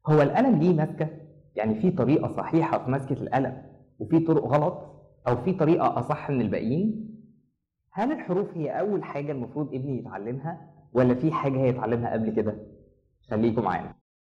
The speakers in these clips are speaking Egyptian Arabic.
هو القلم ليه ماسكة؟ يعني في طريقة صحيحة في مسكة القلم وفي طرق غلط أو في طريقة أصح من الباقيين؟ هل الحروف هي أول حاجة المفروض ابني يتعلمها ولا في حاجة هيتعلمها قبل كده؟ خليكم معانا.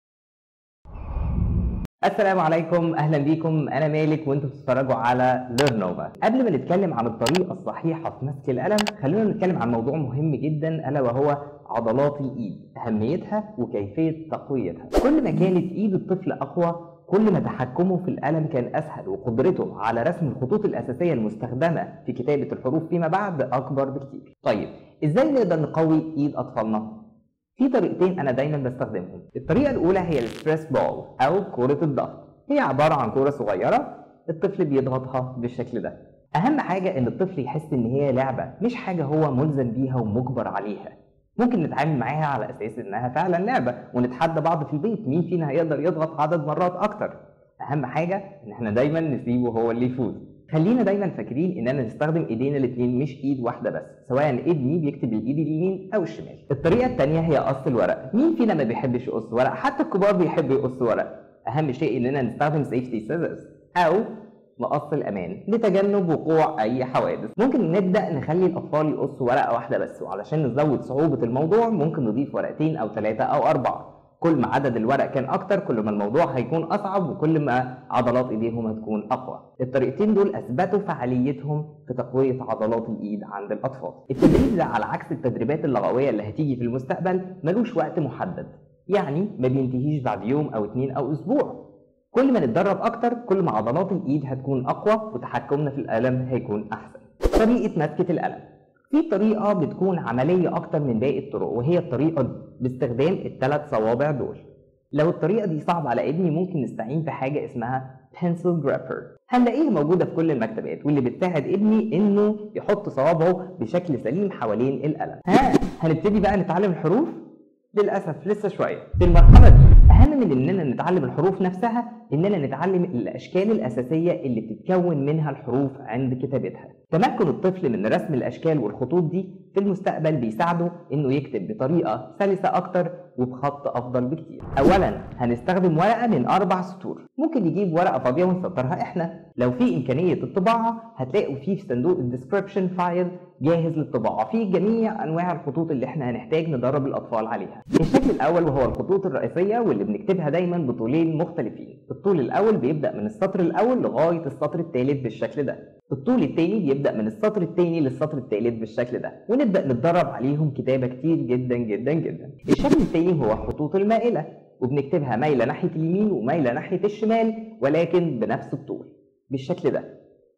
السلام عليكم اهلا بيكم انا مالك وانتم بتتفرجوا على ليرنوفا قبل ما نتكلم عن الطريقه الصحيحه في مسك القلم خلونا نتكلم عن موضوع مهم جدا الا وهو عضلات الايد اهميتها وكيفيه تقويتها كل ما كانت ايد الطفل اقوى كل ما تحكمه في القلم كان اسهل وقدرته على رسم الخطوط الاساسيه المستخدمه في كتابه الحروف فيما بعد اكبر بكتير طيب ازاي نقدر نقوي ايد اطفالنا في طريقتين انا دايما بستخدمهم الطريقه الاولى هي الستريس بول او كره الضغط هي عباره عن كره صغيره الطفل بيضغطها بالشكل ده اهم حاجه ان الطفل يحس ان هي لعبه مش حاجه هو ملزم بيها ومجبر عليها ممكن نتعامل معاها على اساس انها فعلا لعبه ونتحدى بعض في البيت مين فينا هيقدر يضغط عدد مرات اكتر اهم حاجه ان احنا دايما نسيبه هو اللي يفوز خلينا دايما فاكرين اننا نستخدم ايدينا الاثنين مش ايد واحده بس سواء ابني بيكتب بالايد اليمين او الشمال الطريقه الثانيه هي قص الورق مين فينا ما بيحبش يقص ورق حتى الكبار بيحبوا يقصوا ورق اهم شيء اننا نستخدم سيفتي سيزرز او مقص الامان لتجنب وقوع اي حوادث ممكن نبدا نخلي الاطفال يقصوا ورقه واحده بس وعلشان نزود صعوبه الموضوع ممكن نضيف ورقتين او ثلاثه او اربعه كل ما عدد الورق كان اكتر كل ما الموضوع هيكون اصعب وكل ما عضلات ايديهم هتكون اقوى الطريقتين دول اثبتوا فعاليتهم في تقويه عضلات الايد عند الاطفال التدريب ده على عكس التدريبات اللغويه اللي هتيجي في المستقبل ملوش وقت محدد يعني ما بينتهيش بعد يوم او اتنين او اسبوع كل ما نتدرب اكتر كل ما عضلات الايد هتكون اقوى وتحكمنا في القلم هيكون احسن طريقه مسكه القلم في طريقة بتكون عملية أكتر من باقي الطرق وهي الطريقة دي باستخدام الثلاث صوابع دول. لو الطريقة دي صعبة على ابني ممكن نستعين بحاجة اسمها pencil grapper هنلاقيها موجودة في كل المكتبات واللي بتساعد ابني إنه يحط صوابعه بشكل سليم حوالين القلم. ها هنبتدي بقى نتعلم الحروف؟ للأسف لسه شوية. في المرحلة دي أهم من إننا نتعلم الحروف نفسها إننا نتعلم الأشكال الأساسية اللي بتتكون منها الحروف عند كتابتها. تمكن الطفل من رسم الأشكال والخطوط دي في المستقبل بيساعده إنه يكتب بطريقة سلسة أكتر وبخط أفضل بكتير. أولاً هنستخدم ورقة من أربع سطور، ممكن نجيب ورقة فاضية ونسطرها إحنا. لو في إمكانية الطباعة هتلاقوا فيه في صندوق الديسكربشن فايل جاهز للطباعة فيه جميع أنواع الخطوط اللي إحنا هنحتاج ندرب الأطفال عليها. الشكل الأول وهو الخطوط الرئيسية واللي بنكتبها دايماً بطولين مختلفين. الطول الأول بيبدأ من السطر الأول لغاية السطر الثالث بالشكل ده. الطول الثاني بيبدأ من السطر الثاني للسطر الثالث بالشكل ده ونبدأ نتدرب عليهم كتابة كتير جدا جدا جدا الشكل الثاني هو الخطوط المائلة وبنكتبها مايلة ناحية اليمين ومايلة ناحية الشمال ولكن بنفس الطول بالشكل ده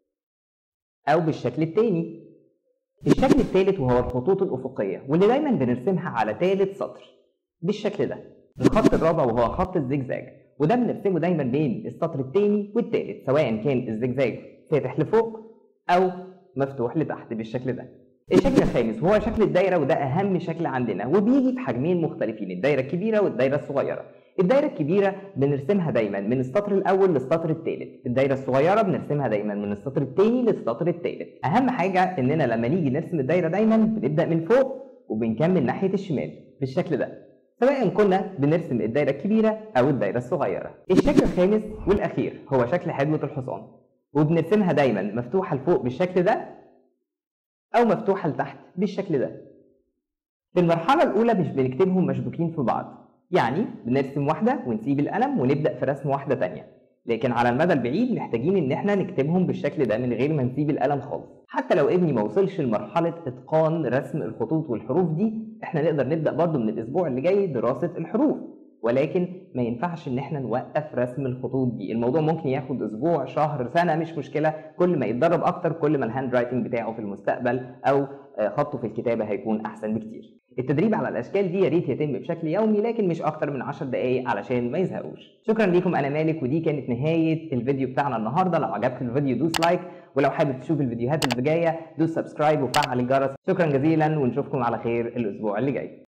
أو بالشكل الثاني الشكل الثالث وهو الخطوط الأفقية واللي دايما بنرسمها على ثالث سطر بالشكل ده الخط الرابع وهو خط الزجزاج وده بنرسمه دايما بين السطر الثاني والثالث سواء كان الزجزاج فاتح لفوق او مفتوح لتحت بالشكل ده الشكل الخامس هو شكل الدايره وده اهم شكل عندنا وبيجي في حجمين مختلفين الدايره الكبيره والدايره الصغيره الدايره الكبيره بنرسمها دايما من السطر الاول للسطر الثالث الدايره الصغيره بنرسمها دايما من السطر الثاني للسطر الثالث اهم حاجه اننا لما نيجي نرسم الدايره دايما بنبدا من فوق وبنكمل ناحيه الشمال بالشكل ده سواء كنا بنرسم الدايره الكبيره او الدايره الصغيره الشكل الخامس والاخير هو شكل حدوه الحصان وبنرسمها دايما مفتوحة لفوق بالشكل ده أو مفتوحة لتحت بالشكل ده. في المرحلة الأولى مش بنكتبهم مشبوكين في بعض، يعني بنرسم واحدة ونسيب القلم ونبدأ في رسم واحدة تانية، لكن على المدى البعيد محتاجين إن إحنا نكتبهم بالشكل ده من غير ما نسيب القلم خالص. حتى لو ابني ما وصلش لمرحلة إتقان رسم الخطوط والحروف دي، إحنا نقدر نبدأ برضه من الأسبوع اللي جاي دراسة الحروف. ولكن ما ينفعش ان احنا نوقف رسم الخطوط دي الموضوع ممكن ياخد اسبوع شهر سنه مش مشكله كل ما يتدرب اكتر كل ما الهاند رايتنج بتاعه في المستقبل او خطه في الكتابه هيكون احسن بكتير التدريب على الاشكال دي يا ريت يتم بشكل يومي لكن مش اكتر من 10 دقائق علشان ما يزهقوش شكرا ليكم انا مالك ودي كانت نهايه الفيديو بتاعنا النهارده لو عجبك الفيديو دوس لايك ولو حابب تشوف الفيديوهات اللي جايه دوس سبسكرايب وفعل الجرس شكرا جزيلا ونشوفكم على خير الاسبوع اللي جاي